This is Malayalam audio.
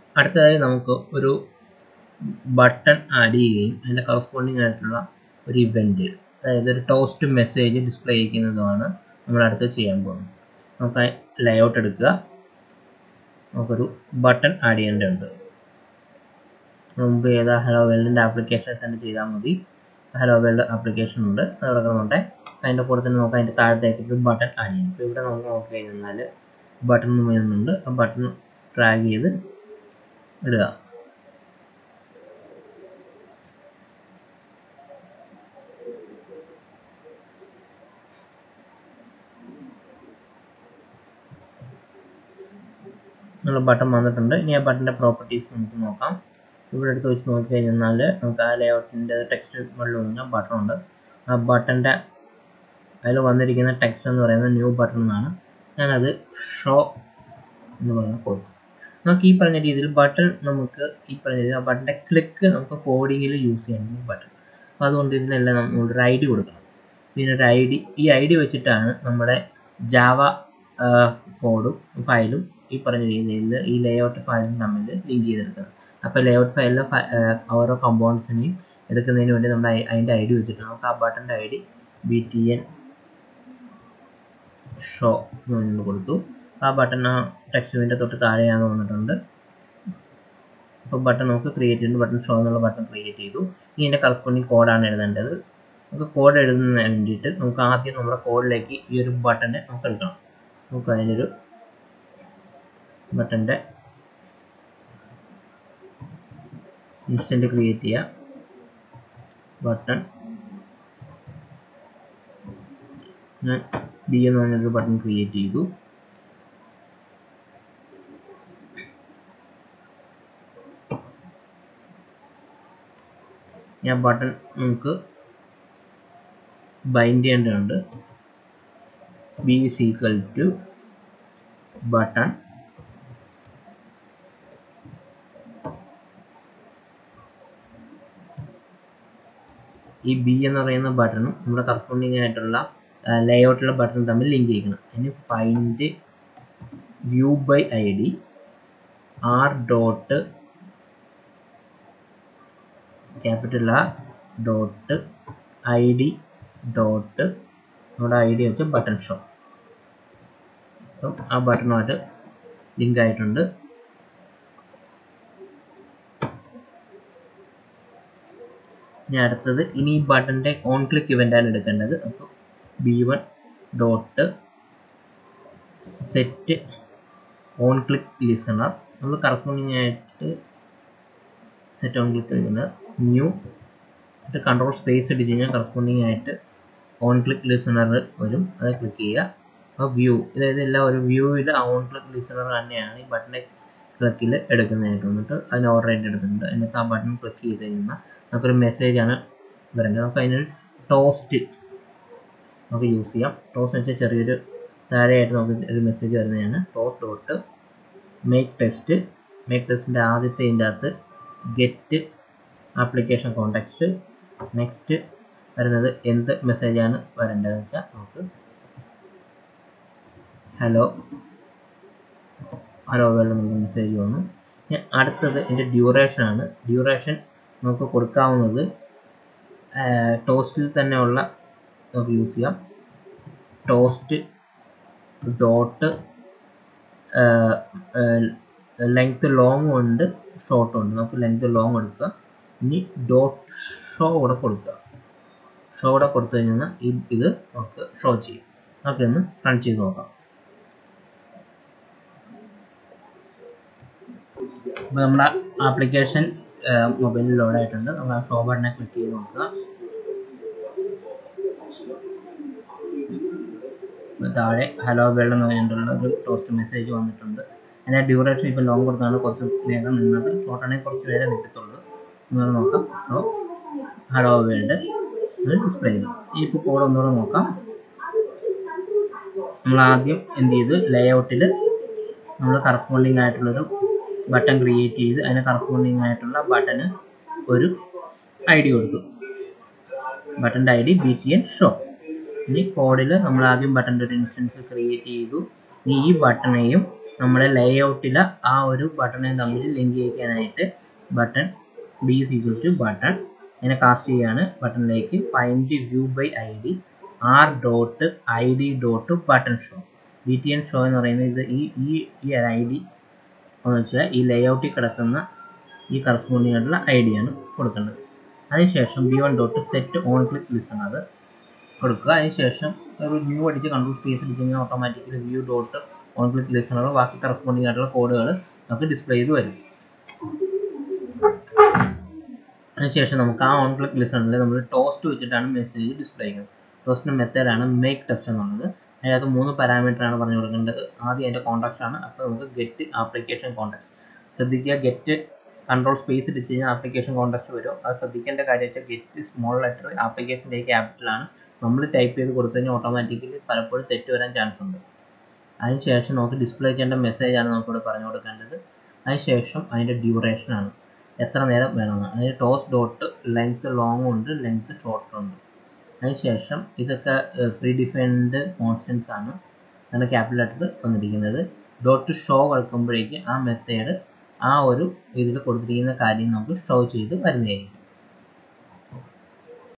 അടുത്തതായി നമുക്ക് ഒരു ബട്ടൺ ആഡ് ചെയ്യുകയും അതിൻ്റെ കറസ്പോണ്ടിങ് ആയിട്ടുള്ള ഒരു ഇവൻറ്റ് അതായത് ഒരു ടോസ്റ്റ് മെസ്സേജ് ഡിസ്പ്ലേ ചെയ്യിക്കുന്നതുമാണ് നമ്മൾ അടുത്ത് ചെയ്യാൻ പോകുന്നത് നമുക്ക് ലേഔട്ട് എടുക്കുക നമുക്കൊരു ബട്ടൺ ആഡ് ചെയ്യേണ്ടതുണ്ട് മുമ്പ് ഏതാ ഹലോ വേൾഡിൻ്റെ ആപ്ലിക്കേഷൻ തന്നെ ചെയ്താൽ മതി ഹലോ വേൾഡ് ആപ്ലിക്കേഷൻ ഉണ്ട് അത് കിടക്കുന്നുണ്ട് അതിൻ്റെ കൂടെ തന്നെ നമുക്ക് അതിൻ്റെ താഴത്തേക്ക് ഒരു ബട്ടൺ ആഡ് ചെയ്യണം ഇപ്പോൾ ഇവിടെ നമുക്ക് നോക്കി കഴിഞ്ഞാൽ ബട്ടൺ വരുന്നുണ്ട് ആ ബട്ടൺ ഡ്രാഗ് ചെയ്ത് ഇടുക എന്നുള്ള ബട്ടൺ വന്നിട്ടുണ്ട് ഇനി ആ ബട്ടൻ്റെ പ്രോപ്പർട്ടീസ് നമുക്ക് നോക്കാം ഇവിടെ എടുത്ത് വെച്ച് നോക്കി കഴിഞ്ഞാൽ നമുക്ക് ആ ലേഔട്ടിൻ്റെ ടെക്സ്റ്റ് മുകളിൽ വന്ന ബട്ടൺ ഉണ്ട് ആ ബട്ടൻ്റെ അതിൽ വന്നിരിക്കുന്ന ടെക്സ്റ്റ് എന്ന് പറയുന്നത് ന്യൂ ബട്ടൺ എന്നാണ് ഞാനത് ഷോ എന്ന് പറയുന്ന കൊടുക്കും നമുക്ക് ഈ പറഞ്ഞ രീതിയിൽ ബട്ടൺ നമുക്ക് ഈ പറഞ്ഞ രീതിയിൽ ആ ബട്ടൻ്റെ ക്ലിക്ക് നമുക്ക് കോഡിങ്ങിൽ യൂസ് ചെയ്യണം ബട്ടൺ അപ്പോൾ അതുകൊണ്ട് ഇതിനെല്ലാം നമ്മൾ ഒരു ഐ ഡി കൊടുക്കണം പിന്നെ ഒരു ഐ ഡി ഈ ഐ ഡി വെച്ചിട്ടാണ് നമ്മുടെ ജാവ കോഡും ഫയലും ഈ പറഞ്ഞ രീതിയിൽ ഈ ലേഔട്ട് ഫയലും തമ്മിൽ ലിങ്ക് ചെയ്തെടുക്കണം അപ്പോൾ ലേഔട്ട് ഫയലിലെ ഓരോ കമ്പോണൻസിനെയും എടുക്കുന്നതിന് വേണ്ടി നമ്മൾ അതിൻ്റെ ഐ ഡി വെച്ചിട്ട് നമുക്ക് ആ ബട്ടൻ്റെ I D B T N show എന്ന് കൊടുത്തു ആ ബട്ടൺ ആ ടെക്സ്റ്റിൻ്റെ തൊട്ട് താഴെയാണ് വന്നിട്ടുണ്ട് അപ്പോൾ ബട്ടൺ നമുക്ക് ക്രിയേറ്റ് ചെയ്തു ബട്ടൺ ഷോ എന്നുള്ള ബട്ടൺ ക്രിയേറ്റ് ചെയ്തു ഇനി ഇതിൻ്റെ കറസ്പോണ്ടിങ് കോഡാണ് എഴുതേണ്ടത് നമുക്ക് കോഡ് എഴുതുന്നതിന് വേണ്ടിയിട്ട് നമുക്ക് ആദ്യം നമ്മുടെ കോഡിലേക്ക് ഈ ഒരു ബട്ടനെ നമുക്ക് എടുക്കണം നമുക്ക് അതിനൊരു ബട്ടൻ്റെ ഇൻസ്റ്റൻറ്റ് ക്രിയേറ്റ് ചെയ്യുക ബട്ടൺ ഞാൻ ബി എന്ന് പറഞ്ഞൊരു ബട്ടൺ ക്രിയേറ്റ് ചെയ്തു ഞാൻ ബട്ടൺ നമുക്ക് ബൈൻഡ് ചെയ്യേണ്ടതുണ്ട് B is equal to button ഈ ബി എന്ന് പറയുന്ന ബട്ടണും നമ്മുടെ കറസ്പോണ്ടിങ് ആയിട്ടുള്ള ലേഔട്ടിലുള്ള ബട്ടൺ തമ്മിൽ ലിങ്ക് ചെയ്യിക്കണം അതിന് find view by I D R dot capital R dot I D dot നമ്മുടെ ഐ ഡി വെച്ച് ബട്ടൺ ഷോ അപ്പം ആ ബട്ടണുമായിട്ട് ലിങ്ക് ആയിട്ടുണ്ട് ഇനി അടുത്തത് ഇനി ഈ ബട്ടൻ്റെ ഓൺ ക്ലിക്ക് ഇവൻ്റാണ് എടുക്കേണ്ടത് അപ്പോൾ B one dot set on click listener നമ്മൾ കറസ്പോണ്ടിങ് ആയിട്ട് set on click listener new എന്നിട്ട് കൺട്രോൾ സ്പേസ് ഇട്ട് കഴിഞ്ഞാൽ കറസ്പോണ്ടിങ് ആയിട്ട് ഓൺ ക്ലിക്ക് ലിസണർ വരും അത് ക്ലിക്ക് ചെയ്യുക അപ്പോൾ വ്യൂ അതായത് എല്ലാം ഒരു വ്യൂവിൽ ഓൺ ക്ലിക്ക് ലിസണർ തന്നെയാണ് ഈ ബട്ടനെ ക്ലിക്കിൽ എടുക്കുന്നതായിട്ട് വന്നിട്ട് അതിന് ഓർഡർ ആയിട്ട് എടുക്കുന്നുണ്ട് എന്നിട്ട് ആ ബട്ടൺ ക്ലിക്ക് ചെയ്ത് കഴിഞ്ഞാൽ നമുക്കൊരു മെസ്സേജാണ് വരേണ്ടത് നമുക്ക് അതിനൊരു ടോസ്റ്റ് നമുക്ക് യൂസ് ചെയ്യാം ടോസ്റ്റ് എന്ന് വെച്ചാൽ ചെറിയൊരു താഴെയായിട്ട് നമുക്ക് ഒരു മെസ്സേജ് വരുന്നതാണ് toast dot make test make ടെസ്റ്റിൻ്റെ ആദ്യത്തെ ഇതിൻ്റെ അകത്ത് ഗെറ്റ് ആപ്ലിക്കേഷൻ കോണ്ടാക്സ്റ്റ് നെക്സ്റ്റ് വരുന്നത് എന്ത് മെസ്സേജാണ് വരേണ്ടതെന്ന് വെച്ചാൽ നമുക്ക് ഹലോ ഹലോ വേൾഡ് നമുക്ക് മെസ്സേജ് വന്നു അടുത്തത് ഇതിൻ്റെ ഡ്യൂറേഷൻ ആണ് ഡ്യൂറേഷൻ നമുക്ക് കൊടുക്കാവുന്നത് ടോസ്റ്റിൽ തന്നെയുള്ള നമുക്ക് യൂസ് ചെയ്യാം ടോസ്റ്റ് ഡോട്ട് ലെങ്ത് ലോങ് ഉണ്ട് ഷോർട്ട് ഉണ്ട് നമുക്ക് ലെങ്ത് ലോങ് എടുക്കുക ഇനി ഡോട്ട് ഷോ കൂടെ കൊടുക്കുക ഷോ കൂടെ കൊടുത്തു കഴിഞ്ഞാൽ ഈ ഇത് നമുക്ക് ഷോ ചെയ്യും നമുക്ക് ഇന്ന് റൺ ചെയ്ത് നോക്കാം അപ്പോൾ നമ്മുടെ ആപ്ലിക്കേഷൻ മൊബൈലിൽ ലോഡ് ആയിട്ടുണ്ട് നമ്മൾ ആ ഷോ ബട്ടനെ ക്ലിക്ക് ചെയ്ത് നോക്കുക താഴെ ഹലോ വേൾഡ് എന്ന് പറഞ്ഞിട്ടുള്ള ഒരു ടോസ്റ്റ് മെസ്സേജ് വന്നിട്ടുണ്ട് അതിൻ്റെ ഡ്യൂറേഷൻ ഇപ്പോൾ ലോങ് കൊടുത്താണ് കുറച്ച് നേരം നിന്നത് ഷോർട്ട് ആണെങ്കിൽ കുറച്ച് നേരം നിൽക്കത്തുള്ളൂ ഒന്നുകൂടെ നോക്കാം ഷോ ഹലോ വേൾഡ് ഇത് ഡിസ്പ്ലേ ചെയ്തു ഈ ഇപ്പോൾ കോഡ് ഒന്നുകൂടെ നോക്കാം നമ്മൾ ആദ്യം എന്ത് ചെയ്തു ലേഔട്ടിൽ നമ്മൾ കറസ്പോണ്ടിങ് ആയിട്ടുള്ളൊരു ബട്ടൺ ക്രിയേറ്റ് ചെയ്ത് അതിന് കറസ്പോണ്ടിങ് ആയിട്ടുള്ള ബട്ടന് ഒരു ഐ ഡി കൊടുത്തു ബട്ടൻ്റെ I D B T N show ഇനി കോഡിൽ നമ്മൾ ആദ്യം ബട്ടൻ്റെ ഒരു ഇൻസ്റ്റൻസ് ക്രിയേറ്റ് ചെയ്തു ഇനി ഈ ബട്ടണെയും നമ്മുടെ ലേഔട്ടിലെ ആ ഒരു ബട്ടണെ തമ്മിൽ ലിങ്ക് ചെയ്യിക്കാനായിട്ട് button B is equal to button ഇങ്ങനെ കാസ്റ്റ് ചെയ്യാണ് ബട്ടണിലേക്ക് find view by I D R dot I D dot button show B T N show എന്ന് പറയുന്നത് ഇത് ഈ ഈ ഈ ഐ ഡി എന്ന് വെച്ചാൽ ഈ ലേഔട്ടിൽ കിടക്കുന്ന ഈ കറസ്പോണ്ടിങ് ആയിട്ടുള്ള ഐ ഡി ആണ് കൊടുക്കേണ്ടത് അതിനുശേഷം B one dot set on click listen അത് കൊടുക്കുക അതിനുശേഷം ഒരു ന്യൂ അടിച്ച് കൺട്രോൾ സ്പേസ് അടിച്ച് കഴിഞ്ഞാൽ automatically view dot on click listener ബാക്കി കറസ്പോണ്ടിങ് ആയിട്ടുള്ള കോഡുകൾ നമുക്ക് ഡിസ്പ്ലേ ചെയ്ത് വരും അതിനുശേഷം നമുക്ക് ആ ഓൺ ക്ലിക്ക് ലിസണറിൽ നമ്മൾ ടോസ്റ്റ് വെച്ചിട്ടാണ് മെസ്സേജ് ഡിസ്പ്ലേ ചെയ്യുന്നത് ടോസ്റ്റിൻ്റെ മെത്തേഡാണ് മേക്ക് ടെസ്റ്റ് എന്നുള്ളത് അതിനകത്ത് മൂന്ന് പാരാമീറ്റർ ആണ് പറഞ്ഞു കൊടുക്കേണ്ടത് ആദ്യം അതിൻ്റെ കോൺടാക്റ്റ് ആണ് അപ്പോൾ നമുക്ക് ഗെറ്റ് ആപ്ലിക്കേഷൻ കോൺടാക്ട് ശ്രദ്ധിക്കുക ഗെറ്റ് കൺട്രോൾ സ്പേസ് ഇടിച്ച് കഴിഞ്ഞാൽ ആപ്ലിക്കേഷൻ കോൺടാക്ട് വരും അത് ശ്രദ്ധിക്കേണ്ട കാര്യം വെച്ചാൽ ഗെറ്റ് സ്മോൾ ലെറ്റർ ആപ്ലിക്കേഷൻ്റെ ക്യാപിറ്റലാണ് നമ്മൾ ടൈപ്പ് ചെയ്ത് കൊടുത്തു കഴിഞ്ഞാൽ ഓട്ടോമാറ്റിക്കലി പലപ്പോഴും തെറ്റ് വരാൻ ചാൻസ് ഉണ്ട് അതിനുശേഷം നമുക്ക് ഡിസ്പ്ലേ ചെയ്യേണ്ട മെസ്സേജ് ആണ് നമുക്കിവിടെ പറഞ്ഞു കൊടുക്കേണ്ടത് അതിനുശേഷം അതിൻ്റെ ഡ്യൂറേഷൻ ആണ് എത്ര നേരം വേണമെന്ന് അതിന് ടോസ് ഡോട്ട് ലെങ്ത് ലോങ് ഉണ്ട് ലെങ്ത് ഷോർട്ട് ഉണ്ട് അതിനുശേഷം ഇതൊക്കെ പ്രീ ഡിഫൈൻഡ് കോൺസ്റ്റൻസ് ആണ് അതിൻ്റെ ക്യാപിറ്റൽ ലെറ്റർ വന്നിരിക്കുന്നത് ഡോട്ട് ഷോ കൊടുക്കുമ്പോഴേക്ക് ആ മെത്തേഡ് ആ ഒരു ഇതിൽ കൊടുത്തിരിക്കുന്ന കാര്യം നമുക്ക് ഷോ ചെയ്ത് വരുന്നതായിരിക്കും